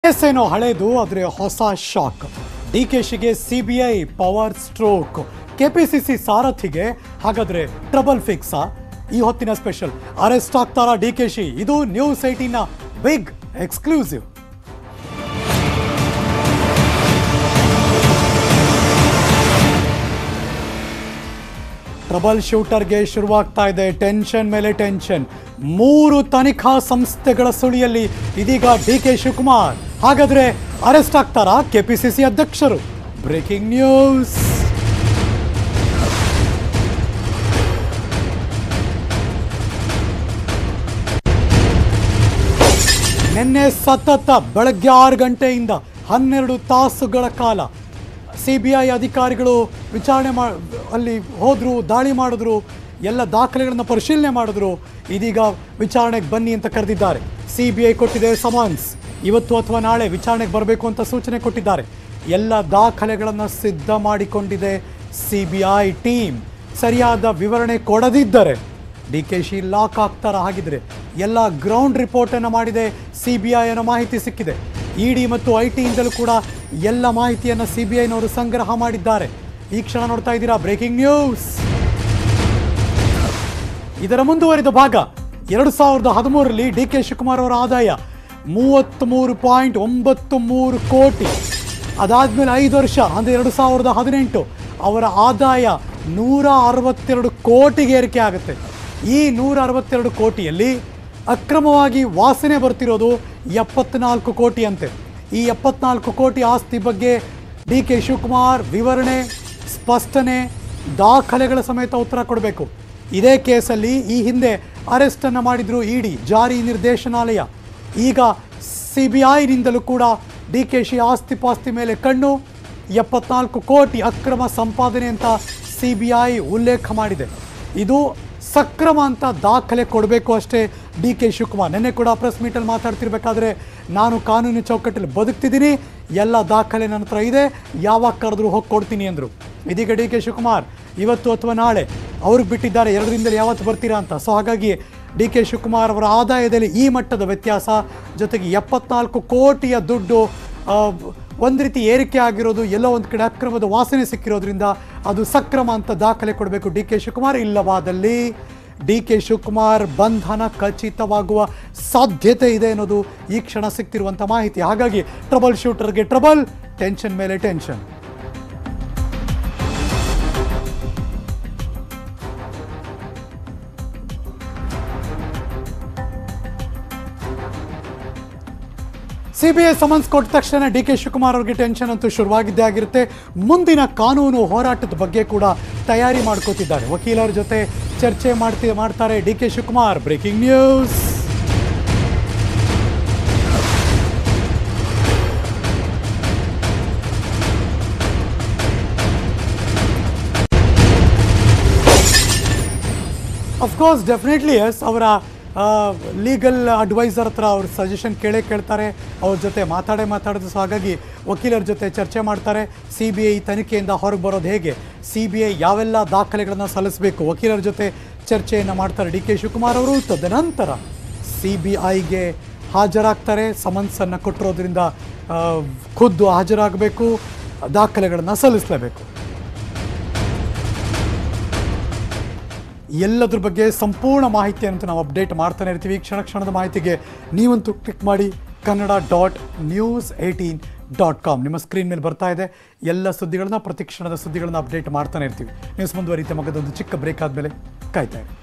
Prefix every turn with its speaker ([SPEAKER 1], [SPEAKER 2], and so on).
[SPEAKER 1] case ಏನೋ ಹಳೇದು ಆದರೆ ಹೊಸ ಶಾಕ್ ಡಿ ಕೆ ಶಿಗೆ C B I power stroke KPCC ಸಾರಥಿಗೆ ಹಾಗಾದ್ರೆ ಟ್ರಬಲ್ ಫಿಕ್ಸಾ ಈ ಹೊತ್ತಿನ ಸ್ಪೆಷಲ್ ಅರೆಸ್ಟ್ ಆಗ್ತಾರಾ ಡಿ ಕೆ ಶಿ ಇದು ನ್ಯೂಸ್ ಏಟಿನ ಬಿಗ್ ಎಕ್ಸ್ಕ್ಲೂಸಿವ್ ಟ್ರಬಲ್ ಶೂಟರ್ಗೆ ಶುರುವಾಗ್ತಾ ಇದೆ ಟೆನ್ಷನ್ ಮೇಲೆ ಟೆನ್ಷನ್ ಮೂರು ತನಿಖಾ ಸಂಸ್ಥೆಗಳ ಸುಳಿಯಲ್ಲಿ ಇದೀಗ ಡಿ ಕೆ ಶಿವಕುಮಾರ್ ಹಾಗಾದ್ರೆ ಅರೆಸ್ಟ್ ಆಗ್ತಾರಾ ಕೆಪಿಸಿಸಿ ಅಧ್ಯಕ್ಷರು ಬ್ರೇಕಿಂಗ್ ನ್ಯೂಸ್ ನಿನ್ನೆ ಸತತ ಬೆಳಗ್ಗೆ ಆರು ಗಂಟೆಯಿಂದ ಹನ್ನೆರಡು ತಾಸುಗಳ ಕಾಲ ಸಿ ಬಿ ಐ ಅಧಿಕಾರಿಗಳು ವಿಚಾರಣೆ ಮಾ ಅಲ್ಲಿ ಹೋದರು ದಾಳಿ ಮಾಡಿದ್ರು ಎಲ್ಲ ದಾಖಲೆಗಳನ್ನು ಪರಿಶೀಲನೆ ಮಾಡಿದ್ರು ಇದೀಗ ವಿಚಾರಣೆಗೆ ಬನ್ನಿ ಅಂತ ಕರೆದಿದ್ದಾರೆ ಸಿ ಬಿ ಐ ಕೊಟ್ಟಿದೆ ಸಮನ್ಸ್ ಇವತ್ತು ಅಥವಾ ನಾಳೆ ವಿಚಾರಣೆಗೆ ಬರಬೇಕು ಅಂತ ಸೂಚನೆ ಕೊಟ್ಟಿದ್ದಾರೆ ಎಲ್ಲ ದಾಖಲೆಗಳನ್ನು ಸಿದ್ಧ ಮಾಡಿಕೊಂಡಿದೆ ಸಿ ಬಿ ಐ ಟೀಮ್ ಸರಿಯಾದ ವಿವರಣೆ ಕೊಡದಿದ್ದರೆ ಡಿ ಕೆ ಶಿ ಲಾಕ್ ಆಗ್ತಾರ ಹಾಗಿದ್ರೆ ಎಲ್ಲ ಗ್ರೌಂಡ್ ರಿಪೋರ್ಟ್ ಅನ್ನು ಮಾಡಿದೆ ಸಿ ಬಿ ಐ ಅನ್ನೋ ಮಾಹಿತಿ ಸಿಕ್ಕಿದೆ ಇಡಿ ಮತ್ತು ಐ ಟಿಯಿಂದಲೂ ಕೂಡ ಎಲ್ಲ ಮಾಹಿತಿಯನ್ನು ಸಿ ಬಿ ಐನವರು ಸಂಗ್ರಹ ಮಾಡಿದ್ದಾರೆ ಈ ಕ್ಷಣ ನೋಡ್ತಾ ಇದ್ದೀರಾ ಬ್ರೇಕಿಂಗ್ ನ್ಯೂಸ್ ಇದರ ಮುಂದುವರಿದ ಭಾಗ ಎರಡು ಸಾವಿರದ ಹದಿಮೂರರಲ್ಲಿ ಡಿ ಕೆ ಶಿವಕುಮಾರ್ ಅವರ ಆದಾಯ ಮೂವತ್ತ್ಮೂರು ಪಾಯಿಂಟ್ ಒಂಬತ್ತು ಮೂರು ಕೋಟಿ ಅದಾದ್ಮೇಲೆ ಐದು ವರ್ಷ ಅಂದರೆ ಎರಡು ಸಾವಿರದ ಹದಿನೆಂಟು ಅವರ ಆದಾಯ ನೂರ ಅರವತ್ತೆರಡು ಕೋಟಿಗೆ ಏರಿಕೆ ಆಗುತ್ತೆ ಈ ನೂರ ಅರವತ್ತೆರಡು ಕೋಟಿಯಲ್ಲಿ ಅಕ್ರಮವಾಗಿ ವಾಸನೆ ಬರ್ತಿರೋದು ಎಪ್ಪತ್ನಾಲ್ಕು ಕೋಟಿ ಅಂತೆ ಈ ಎಪ್ಪತ್ನಾಲ್ಕು ಕೋಟಿ ಆಸ್ತಿ ಬಗ್ಗೆ ಡಿ ಕೆ ಶಿವಕುಮಾರ್ ವಿವರಣೆ ಸ್ಪಷ್ಟನೆ ದಾಖಲೆಗಳ ಸಮೇತ ಉತ್ತರ ಕೊಡಬೇಕು ಇದೇ ಕೇಸಲ್ಲಿ ಈ ಹಿಂದೆ ಅರೆಸ್ಟ್ ಅನ್ನು ಮಾಡಿದ್ರು ಇಡಿ ಜಾರಿ ನಿರ್ದೇಶನಾಲಯ ಈಗ ಸಿ ಬಿ ಐನಿಂದಲೂ ಕೂಡ ಡಿ ಕೆ ಶಿ ಆಸ್ತಿ ಪಾಸ್ತಿ ಮೇಲೆ ಕಣ್ಣು ಎಪ್ಪತ್ನಾಲ್ಕು ಕೋಟಿ ಅಕ್ರಮ ಸಂಪಾದನೆ ಅಂತ ಸಿ ಬಿ ಐ ಉಲ್ಲೇಖ ಮಾಡಿದೆ ಇದು ಸಕ್ರಮ ಅಂತ ದಾಖಲೆ ಕೊಡಬೇಕು ಅಷ್ಟೇ ಡಿ ಕೆ ಶಿವಕುಮಾರ್ ನಿನ್ನೆ ಕೂಡ ಪ್ರೆಸ್ ಮೀಟಲ್ಲಿ ಮಾತಾಡ್ತಿರ್ಬೇಕಾದ್ರೆ ನಾನು ಕಾನೂನು ಚೌಕಟ್ಟಲ್ಲಿ ಬದುಕ್ತಿದ್ದೀನಿ ಎಲ್ಲ ದಾಖಲೆ ನನ್ನ ಹತ್ರ ಇದೆ ಯಾವಾಗ ಕರೆದ್ರು ಹೋಗಿ ಕೊಡ್ತೀನಿ ಅಂದರು ಇದೀಗ ಡಿ ಕೆ ಶಿವಕುಮಾರ್ ಇವತ್ತು ಅಥವಾ ನಾಳೆ ಅವ್ರಿಗೆ ಬಿಟ್ಟಿದ್ದಾರೆ ಎರಡರಿಂದಲೇ ಯಾವತ್ತು ಬರ್ತೀರಾ ಅಂತ ಸೊ ಹಾಗಾಗಿ ಡಿ ಕೆ ಶಿವಕುಮಾರ್ ಅವರ ಆದಾಯದಲ್ಲಿ ಈ ಮಟ್ಟದ ವ್ಯತ್ಯಾಸ ಜೊತೆಗೆ ಎಪ್ಪತ್ನಾಲ್ಕು ಕೋಟಿಯ ದುಡ್ಡು ಆ, ಒಂದು ರೀತಿ ಏರಿಕೆ ಆಗಿರೋದು ಎಲ್ಲೋ ಒಂದು ಕಡೆ ಅಕ್ರಮದ ವಾಸನೆ ಸಿಕ್ಕಿರೋದ್ರಿಂದ ಅದು ಸಕ್ರಮ ಅಂತ ದಾಖಲೆ ಕೊಡಬೇಕು ಡಿ ಕೆ ಶಿವಕುಮಾರ್ ಇಲ್ಲವಾದಲ್ಲಿ ಡಿ ಕೆ ಶಿವಕುಮಾರ್ ಬಂಧನ ಖಚಿತವಾಗುವ ಸಾಧ್ಯತೆ ಇದೆ ಅನ್ನೋದು ಈ ಕ್ಷಣ ಸಿಗ್ತಿರುವಂಥ ಮಾಹಿತಿ ಹಾಗಾಗಿ ಟ್ರಬಲ್ ಶೂಟರ್ಗೆ ಟ್ರಬಲ್ ಟೆನ್ಷನ್ ಮೇಲೆ ಟೆನ್ಷನ್ ಸಿಬಿಐ ಸಮನ್ಸ್ ಕೊಟ್ಟ ತಕ್ಷಣ ಡಿ ಕೆ ಶಿವಕುಮಾರ್ ಅವ್ರಿಗೆ ಟೆನ್ಷನ್ ಅಂತೂ ಶುರುವಾಗಿದ್ದೇ ಆಗಿರುತ್ತೆ ಮುಂದಿನ ಕಾನೂನು ಹೋರಾಟದ ಬಗ್ಗೆ ಕೂಡ ತಯಾರಿ ಮಾಡ್ಕೋತಿದ್ದಾರೆ ವಕೀಲರ ಜೊತೆ ಚರ್ಚೆ ಮಾಡ್ತಿ ಮಾಡ್ತಾರೆ D K Shivakumar breaking news of course definitely yes ಅವರ ಲೀಗಲ್ ಅಡ್ವೈಸರ್ ಹತ್ರ ಅವ್ರ ಸಜೆಷನ್ ಕೇಳೇ ಕೇಳ್ತಾರೆ ಅವ್ರ ಜೊತೆ ಮಾತಾಡೇ ಮಾತಾಡೋದು ಸೊ ಹಾಗಾಗಿ ವಕೀಲರ ಜೊತೆ ಚರ್ಚೆ ಮಾಡ್ತಾರೆ ಸಿ ಬಿ ಐ ತನಿಖೆಯಿಂದ ಹೊರಗೆ ಬರೋದು ಹೇಗೆ ಸಿ ಬಿ ಐ ಯಾವೆಲ್ಲ ದಾಖಲೆಗಳನ್ನು ಸಲ್ಲಿಸಬೇಕು ವಕೀಲರ ಜೊತೆ ಚರ್ಚೆಯನ್ನು ಮಾಡ್ತಾರೆ ಡಿ ಕೆ ಶಿವಕುಮಾರ್ ಅವರು ತದನಂತರ ಸಿ ಬಿ ಐಗೆ ಹಾಜರಾಗ್ತಾರೆ ಸಮನ್ಸನ್ನು ಕೊಟ್ಟಿರೋದ್ರಿಂದ ಆ, ಖುದ್ದು ಹಾಜರಾಗಬೇಕು ದಾಖಲೆಗಳನ್ನು ಸಲ್ಲಿಸಲೇಬೇಕು ಎಲ್ಲದ್ರ ಬಗ್ಗೆ ಸಂಪೂರ್ಣ ಮಾಹಿತಿಯನ್ನು ನಾವು ಅಪ್ಡೇಟ್ ಮಾಡ್ತಾನೆ ಇರ್ತೀವಿ ಕ್ಷಣ ಕ್ಷಣದ ಮಾಹಿತಿಗೆ ನೀವಂತೂ ಕ್ಲಿಕ್ ಮಾಡಿ Kannada dot news eighteen dot com ನಿಮ್ಮ ಸ್ಕ್ರೀನ್ ಮೇಲೆ ಬರ್ತಾ ಇದೆ ಎಲ್ಲ ಸುದ್ದಿಗಳನ್ನ ಪ್ರತಿ ಕ್ಷಣದ ಸುದ್ದಿಗಳನ್ನ ಅಪ್ಡೇಟ್ ಮಾಡ್ತಾನೆ ಇರ್ತೀವಿ ನ್ಯೂಸ್ ಮುಂದುವರಿಯುತ್ತೆ ಮಗದೊಂದು ಚಿಕ್ಕ ಬ್ರೇಕ್ ಆದಮೇಲೆ ಕಾಯ್ತಾ ಇರಿ